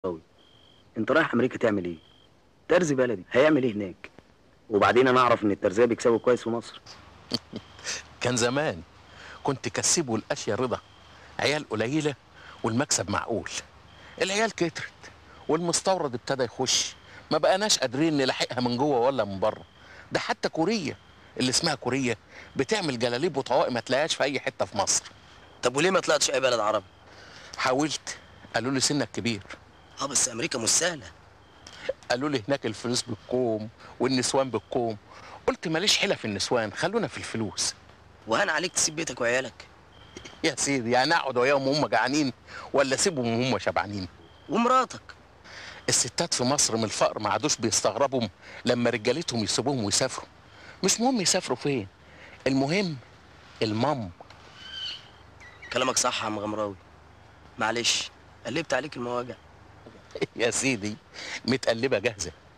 غمراوي انت رايح امريكا تعمل ايه ترزي بلدي هيعمل ايه هناك وبعدين انا اعرف ان الترزيه بيكسبوا كويس في مصر كان زمان كنت كسبه الاشياء رضا عيال قليله والمكسب معقول العيال كترت والمستورد ابتدى يخش ما بقناش قادرين نلاحقها من جوه ولا من بره ده حتى كوريا اللي اسمها كوريا بتعمل جلاليب وطواقي ما تلاقيهاش في اي حته في مصر طب وليه ما طلعتش اي بلد عربي حاولت قالوا لي سنك كبير اه بس امريكا مش سهله قالوا لي هناك الفلوس بالكوم والنسوان بالكوم قلت ماليش حيله في النسوان خلونا في الفلوس وهان عليك تسيب بيتك وعيالك يا سيدي يعني اقعد وياهم وهم جعانين ولا اسيبهم وهم شبعانين ومراتك الستات في مصر من الفقر ما عادوش بيستغربوا لما رجالتهم يسيبوهم ويسافروا مش مهم يسافروا فين المهم المام كلامك صح يا عم غمراوي معلش قلبت عليك المواجع يا سيدي متقلبه جاهزه